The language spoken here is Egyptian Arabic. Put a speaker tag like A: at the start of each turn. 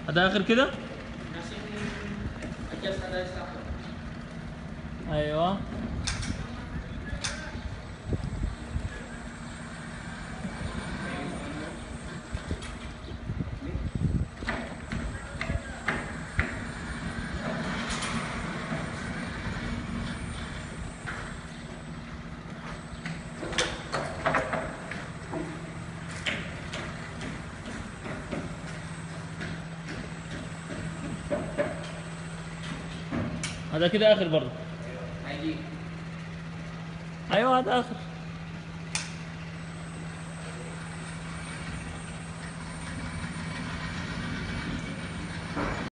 A: هذا اخر كده
B: Nothing. I just had a stop.
A: ايوه هذا كده اخر برضه
B: ID.
A: ايوه هذا اخر